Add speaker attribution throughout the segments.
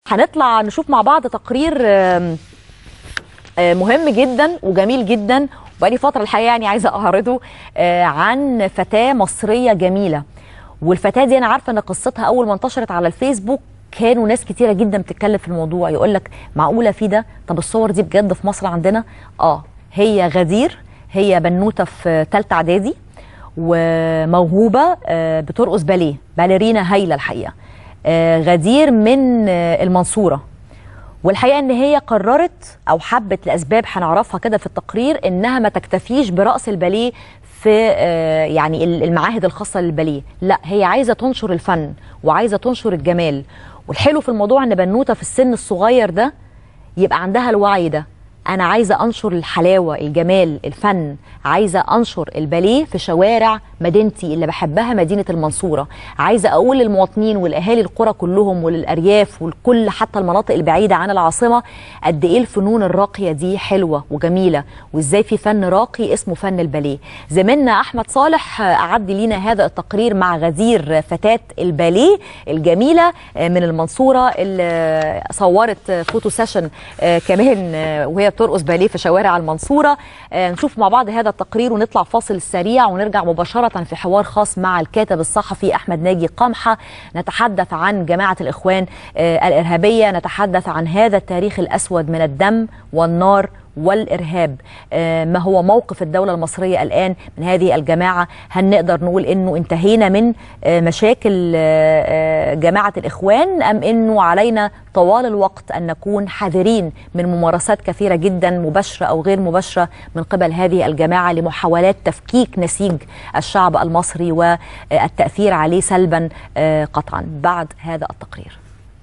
Speaker 1: هنطلع نشوف مع بعض تقرير آم، آه، مهم جدا وجميل جدا وبقالي فتره الحقيقه يعني عايزه اعرضه آه، عن فتاه مصريه جميله والفتاه دي انا عارفه ان قصتها اول ما انتشرت على الفيسبوك كانوا ناس كتيره جدا بتتكلم في الموضوع يقول لك معقوله في ده طب الصور دي بجد في مصر عندنا اه هي غدير هي بنوته في ثالثه اعدادي وموهوبه آه، بترقص باليه باليرينا هايله الحقيقه آه، غدير من آه، المنصوره والحقيقه ان هي قررت او حبت لاسباب هنعرفها كده في التقرير انها ما تكتفيش برقص الباليه في آه، يعني المعاهد الخاصه للباليه لا هي عايزه تنشر الفن وعايزه تنشر الجمال والحلو في الموضوع ان بنوته في السن الصغير ده يبقى عندها الوعي ده انا عايزه انشر الحلاوه الجمال الفن عايزه انشر الباليه في شوارع مدينتي اللي بحبها مدينه المنصوره عايزه اقول للمواطنين والاهالي القرى كلهم وللارياف والكل حتى المناطق البعيده عن العاصمه قد ايه الفنون الراقيه دي حلوه وجميله وازاي في فن راقي اسمه فن الباليه زميلنا احمد صالح اعد لينا هذا التقرير مع غزير فتاه الباليه الجميله من المنصوره اللي صورت فوتو سيشن كمان وهي بترقص باليه في شوارع المنصوره نشوف مع بعض هذا التقرير ونطلع فاصل سريع ونرجع مباشره في حوار خاص مع الكاتب الصحفي احمد ناجي قمحه نتحدث عن جماعه الاخوان الارهابيه نتحدث عن هذا التاريخ الاسود من الدم والنار والارهاب ما هو موقف الدوله المصريه الان من هذه الجماعه هل نقدر نقول انه انتهينا من مشاكل جماعه الاخوان ام انه علينا طوال الوقت ان نكون حذرين من ممارسات كثيره جدا مباشره او غير مباشره من قبل هذه الجماعه لمحاولات تفكيك نسيج الشعب المصري والتاثير عليه سلبا قطعا بعد هذا التقرير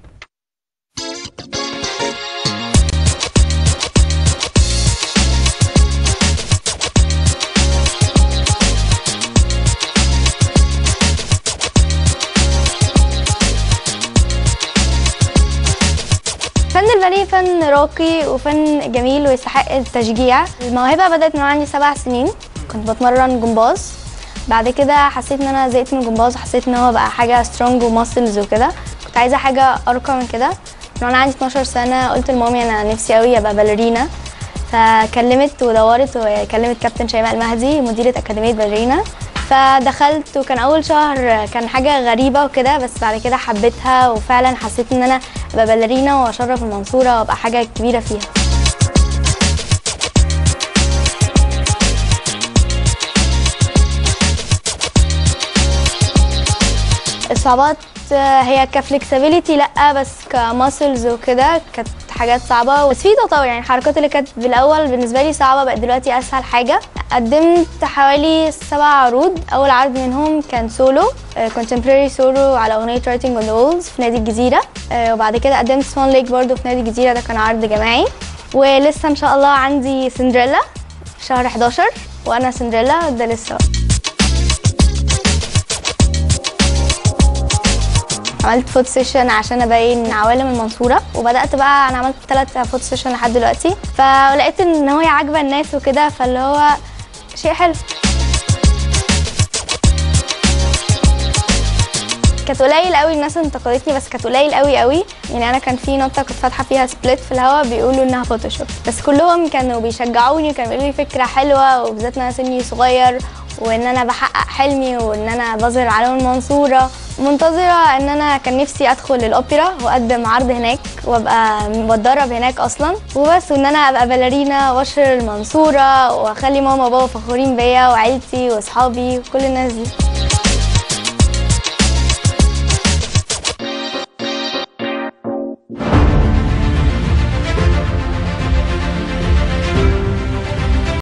Speaker 2: فن الباليه فن راقي وفن جميل ويستحق التشجيع الموهبه بدات من عندي سبع سنين كنت بتمرن جمباز بعد كده حسيت ان انا زهقت من الجمباز وحسيت ان هو بقى حاجه سترونج وماسلز وكده كنت عايزه حاجه ارقى من كده من وانا عندي 12 سنه قلت لمامي انا نفسي قوي ابقى باليرينا فكلمت ودورت وكلمت كابتن شيماء المهدي مديره اكاديميه باليرينا فدخلت وكان اول شهر كان حاجه غريبه وكده بس بعد كده حبيتها وفعلا حسيت ان انا ابقى باليرينا واشرف المنصوره وابقى حاجه كبيره فيها الصعوبات هي كفلكسبيليتي لا بس كماسلز وكده كانت حاجات صعبه بس في تطور يعني الحركات اللي كانت بالاول بالنسبه لي صعبه بقت دلوقتي اسهل حاجه قدمت حوالي سبع عروض اول عرض منهم كان سولو كونتمبراري سولو على اغنيه رايتنج اون ذا وولز في نادي الجزيره وبعد كده قدمت سوان ليك برضو في نادي الجزيره ده كان عرض جماعي ولسه ان شاء الله عندي سندريلا في شهر 11 وانا سندريلا ده لسه عملت فوت سيشن عشان ابين عوالم المنصوره وبدات بقى انا عملت ثلاث فوت سيشن لحد دلوقتي فلقيت ان هو عاجبه الناس وكده فاللي هو شيء حلو كانت قليل قوي الناس انتقدتني بس كانت قليل قوي قوي يعني انا كان في نقطه كنت فاتحه فيها سبليت في الهواء بيقولوا انها فوتوشوب بس كلهم كانوا بيشجعوني وكانوا بيقولوا لي فكره حلوه وبالذات ان انا سني صغير وان انا بحقق حلمي وان انا بظهر علم المنصوره منتظره ان انا كان نفسي ادخل الاوبرا واقدم عرض هناك وابقى بتدرب هناك اصلا وبس وان انا ابقى باليرينا واشهر المنصوره واخلي ماما وبابا فخورين بيا وعيلتي واصحابي وكل الناس دي